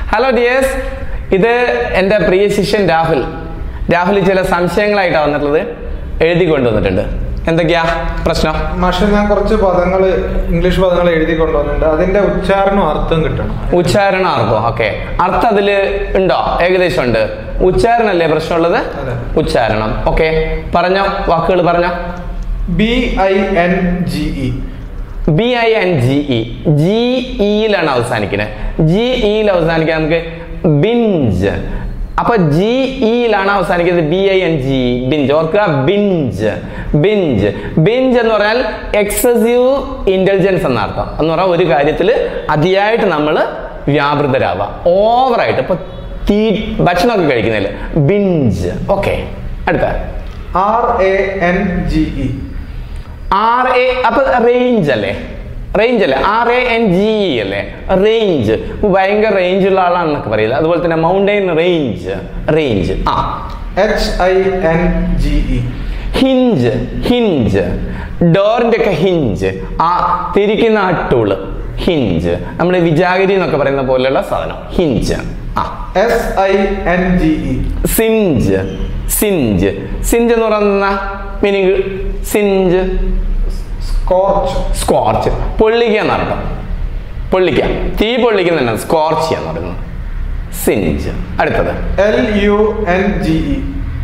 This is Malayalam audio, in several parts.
ഹലോ ഡിയേഴ്സ് ഇത് എൻ്റെ പ്രിയ ശിഷ്യൻ രാഹുൽ രാഹുൽ ചില സംശയങ്ങളായിട്ടാണ് വന്നിട്ടുള്ളത് എഴുതി കൊണ്ടുവന്നിട്ടുണ്ട് എന്തൊക്കെയാ പ്രശ്നം മാഷെ ഞാൻ കുറച്ച് പദങ്ങൾ ഇംഗ്ലീഷ് പദങ്ങൾ എഴുതി കൊണ്ടുവന്നിട്ടുണ്ട് അതിന്റെ ഉച്ചാരണവും അർത്ഥം കിട്ടണം ഉച്ചാരണം അർത്ഥം ഓക്കെ അർത്ഥം അതിൽ ഉണ്ടോ ഏകദേശം ഉണ്ട് ഉച്ചാരണല്ലേ പ്രശ്നമുള്ളത് അതെ. ഉച്ചാരണം ഓക്കെ പറഞ്ഞോ വാക്കുകൾ പറഞ്ഞോ B I N G E B I N G E G ഇയിലാണ് അവസാനിക്കുന്നത് ജി ഇയിൽ അവസാനിക്കുക നമുക്ക് ബിഞ്ച് അപ്പൊ ജി ഇയിലാണ് അവസാനിക്കുന്നത് B I N G binge ഓർക്കുക ബിഞ്ച് ബിഞ്ച് ബിഞ്ച് എന്ന് പറഞ്ഞാൽ എക്സസീവ് ഇന്റലിജൻസ് എന്ന അർത്ഥം എന്ന് പറഞ്ഞാൽ ഒരു കാര്യത്തിൽ അതിയായിട്ട് നമ്മൾ വ്യാപൃതരാവുക ഓവറായിട്ട് ഇപ്പൊ തീ ഭക്ഷണമൊക്കെ കഴിക്കുന്നില്ല ബിഞ്ച് ഓക്കെ അടുത്ത R A N G E R A അപ്പൊ റേഞ്ച് അല്ലേ റേഞ്ച് അല്ലേ R A N G E അല്ലേ റേഞ്ച് ഭയങ്കര റേഞ്ച് ഉള്ള ആളാണെന്നൊക്കെ പറയില്ല അതുപോലെ തന്നെ മൗണ്ടൈൻ റേഞ്ച് റേഞ്ച് ആ H I N G E hinge hinge ഡോറിന്റെ ഒക്കെ ഹിഞ്ച് ആ തിരിക്കുന്ന ആ ടൂള് ഹിഞ്ച് നമ്മൾ വിജാഗിരി എന്നൊക്കെ പറയുന്ന പോലെയുള്ള സാധനം ഹിഞ്ച് ആ S I N G E singe singe singe എന്ന് പറയുന്ന മീനിങ് സിഞ്ച് സ്കോർച്ച് സ്കോർച്ച് പൊള്ളിക്കുക എന്നർത്ഥം പൊള്ളിക്കുക തീ പൊള്ളിക്കുന്നതന്നെ സ്കോർച്ച് എന്ന് പറയുന്നത് സിഞ്ച് അടുത്തത് L U N G E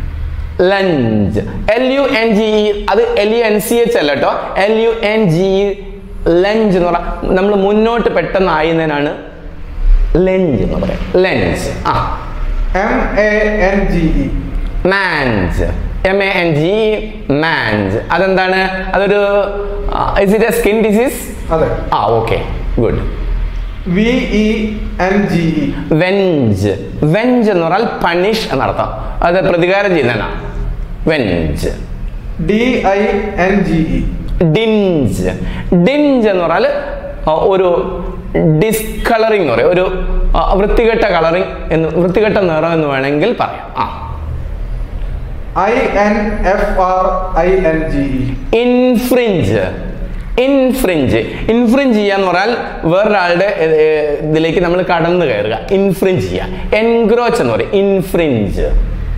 lunge L U N G E അത് L U N C H അല്ല കേട്ടോ L U N G E lunge എന്ന് പറഞ്ഞാൽ നമ്മൾ മുന്നോട്ട് പെട്ടെന്ന് ആയുന്നതിനാണ് ലഞ്ച് എന്ന് പറയാം ലഞ്ച് ആ M A N G E mange M A N G mange അതെന്താണ് അതൊരു is it a skin disease അതെ ആ okay good V E N G E venge venge എന്ന് പറഞ്ഞാൽ പണിഷ് എന്നർത്ഥം അത് പ്രതികാരം ചെയ്യുന്നതാണ് venge D I N G E dinge dinge എന്ന് പറഞ്ഞാൽ ആ, ഒരു ഡിസ്കളറിങ് എന്ന് പറയും ഒരു ആ, വൃത്തികെട്ട കളറിങ് എന്ന് വൃത്തികെട്ട നിറം എന്ന് വേണമെങ്കിൽ പറയാം ആ I N F R I N G E infringe infringe infringe ചെയ്യാന്ന് പറഞ്ഞാൽ വേറൊരാളുടെ ഏ, ഏ, ഇതിലേക്ക് നമ്മൾ കടന്നു കയറുക ഇൻഫ്രിഞ്ച് ചെയ്യുക എൻക്രോച്ച് എന്ന് പറയും infringe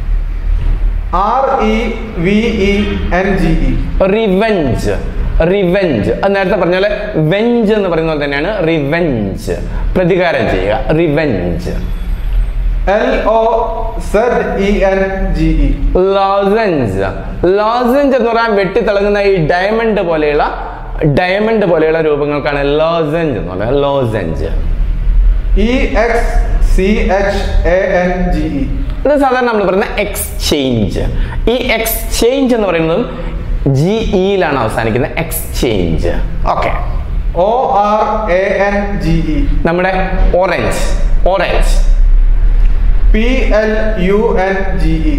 R E V E N G E revenge revenge അത് നേരത്തെ പറഞ്ഞ പോലെ വെഞ്ച് എന്ന് പറയുന്ന പോലെ തന്നെയാണ് റിവെഞ്ച് പ്രതികാരം ചെയ്യുക revenge L O Z E N G E lozenge lozenge എന്ന് പറയാൻ വെട്ടിത്തിളങ്ങുന്ന ഈ ഡയമണ്ട് പോലെയുള്ള ഡയമണ്ട് പോലെയുള്ള രൂപങ്ങൾക്കാണ് ലോസഞ്ച് എന്ന് പറയുന്നത് lozenge E X C H A N G E ഇത് സാധാരണ നമ്മൾ പറയുന്ന എക്സ്ചേഞ്ച് ഈ എക്സ്ചേഞ്ച് എന്ന് പറയുന്നതും ജി ഇയിലാണ് അവസാനിക്കുന്നത് exchange okay O R A N G E നമ്മുടെ orange orange P L U N G E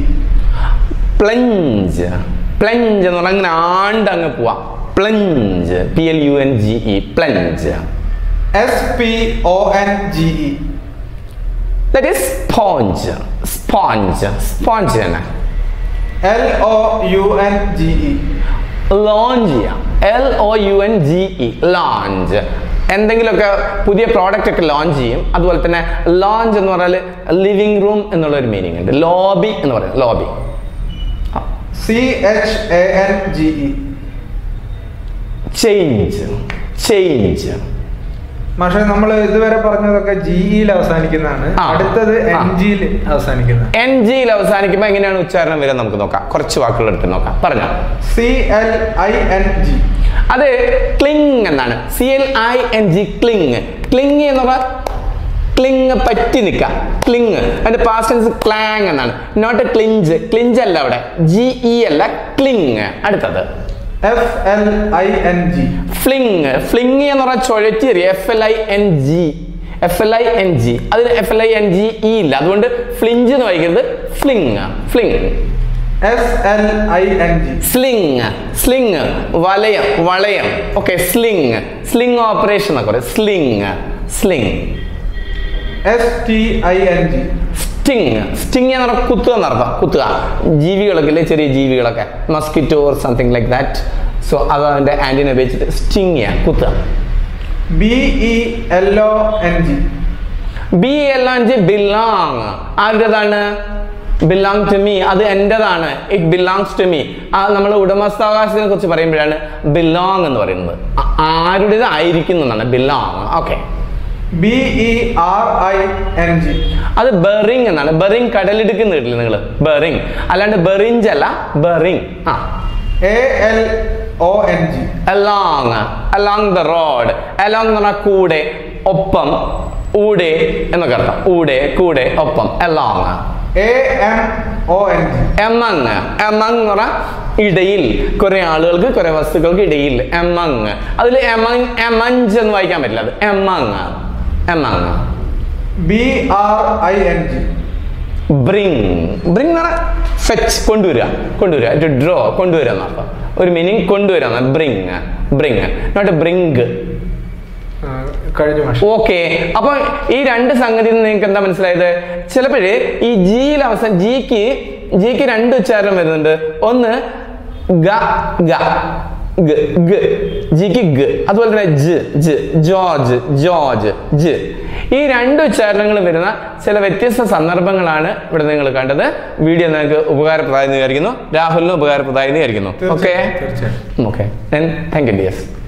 plunge plunge എന്ന് പറഞ്ഞാൽ അങ്ങനെ ആണ്ട് അങ്ങ് പോവാം plunge P L U N G E plunge S P O N G E that is sponge sponge sponge തന്നെ L O U N G E lounge ചെയ്യാം L O U N G E lounge എന്തെങ്കിലുമൊക്കെ പുതിയ പ്രോഡക്റ്റ് ഒക്കെ ലോഞ്ച് ചെയ്യും അതുപോലെ തന്നെ ലോഞ്ച് എന്ന് പറഞ്ഞാൽ ലിവിംഗ് റൂം എന്നുള്ള ഒരു മീനിങ് ഉണ്ട് ലോബി എന്ന് പറയുന്നത് lobby C H A N G E change change പക്ഷെ നമ്മൾ ഇതുവരെ പറഞ്ഞതൊക്കെ ജി ഇയിൽ അവസാനിക്കുന്നതാണ് ആ. അടുത്തത് ആ. എൻ ജിയിൽ അവസാനിക്കുന്നത് എൻ ജിയിൽ അവസാനിക്കുമ്പോൾ എങ്ങനെയാണ് ഉച്ചാരണം വരെ നമുക്ക് നോക്കാം കുറച്ച് വാക്കുകൾ എടുത്ത് നോക്കാം പറഞ്ഞോ C L I N G അത് ക്ലിങ് എന്നാണ് C L I N G cling cling എന്ന് പറഞ്ഞാൽ ക്ലിങ് പറ്റി നിൽക്കുക ക്ലിങ് അതിന്റെ പാസ്റ്റൻസ് ക്ലാങ് എന്നാണ് നോട്ട് ക്ലിഞ്ച് ക്ലിഞ്ച് അല്ല അവിടെ ജി ഇ അല്ല ക്ലിങ് അടുത്തത് F L I N G fling fling എന്ന് പറഞ്ഞാൽ ചുഴറ്റിയറി F L I N G F L I N G അതിന് F L I N G E ഇല്ല അതുകൊണ്ട് ഫ്ലിഞ്ച് എന്ന് വായിക്കരുത് fling fling S L I N G sling sling വലയം വളയം ഓക്കെ സ്ലിങ് സ്ലിങ് ഓപ്പറേഷൻ എന്നൊക്കെ പറയും sling sling S T I N G sting sting എന്ന് പറഞ്ഞാൽ കുത്തുക എന്നർത്ഥം കുത്തുക ജീവികളൊക്കെ ഇല്ലേ ചെറിയ ജീവികളൊക്കെ mosquito or something like that so അത് അതിന്റെ ആന്റിനെ ഉപയോഗിച്ചിട്ട് സ്റ്റിങ് ചെയ്യുക കുത്തുക B E L O N G B എല്ലാം ജി ബിലോങ് ആരുടേതാണ് ബിലോങ് ടു മീ അത് എന്റേതാണ് ഇറ്റ് ബിലോങ്സ് ടു മീ ആ നമ്മൾ ഉടമസ്ഥാവകാശത്തിനെ കുറിച്ച് പറയുമ്പോഴാണ് ബിലോങ് എന്ന് പറയുന്നത് ആ- ആരുടേത് ആയിരിക്കുന്നു എന്നാണ് belong okay B E R I N G അത് ബെറിങ് എന്നാണ് ബെറിങ് കടലിടുക്കുന്ന കേട്ടില്ലേ നിങ്ങൾ ബെറിങ് അല്ലാണ്ട് ബെറിഞ്ച് അല്ല ബെറിങ് ആ A L O N G along along the road along എന്ന് പറഞ്ഞാൽ കൂടെ ഒപ്പം ഊടെ എന്നൊക്കെ അർത്ഥം ഊടെ കൂടെ ഒപ്പം along A M O N G among among എന്ന് പറഞ്ഞാൽ ഇടയിൽ കുറെ ആളുകൾക്ക് കുറെ വസ്തുക്കൾക്ക് ഇടയിൽ എമങ് അതിൽ എമങ് എമഞ്ച് എന്ന് വായിക്കാൻ പറ്റില്ല അത് among among B R I N G bring bring എന്ന് പറഞ്ഞാൽ ഫെച്ച് കൊണ്ടുവരിക കൊണ്ടുവരിക ടു ഡ്രോ കൊണ്ടുവരിക എന്നർത്ഥം ഒരു മീനിങ് കൊണ്ടുവരിക ബ്രിങ് ബ്രിങ് നോട്ട് ബ്രിങ്ക് കഴിഞ്ഞു മാഷ് ഓക്കെ അപ്പൊ ഈ രണ്ട് സംഗതി നിങ്ങൾക്ക് എന്താ മനസ്സിലായത് ചിലപ്പോഴേ ഈ ജിയിൽ അവസാനം ജിക്ക് ജിക്ക് രണ്ട് ഉച്ചാരണം വരുന്നുണ്ട് ഒന്ന് ഗ ഗ ഗ ഗ ജിക്ക് ഗ അതുപോലെ തന്നെ ജ് ജ് ജോർജ് ജോർജ് ജ് ഈ രണ്ട് ഉച്ചാരണങ്ങൾ വരുന്ന ചില വ്യത്യസ്ത സന്ദർഭങ്ങളാണ് ഇവിടെ നിങ്ങൾ കണ്ടത് വീഡിയോ നിങ്ങൾക്ക് ഉപകാരപ്രദമായി എന്ന് വിചാരിക്കുന്നു രാഹുലിന് ഉപകാരപ്രദമായി എന്ന് വിചാരിക്കുന്നു ഓക്കെ തീർച്ചയായും ഓക്കെ താങ്ക് യു ഡിയസ്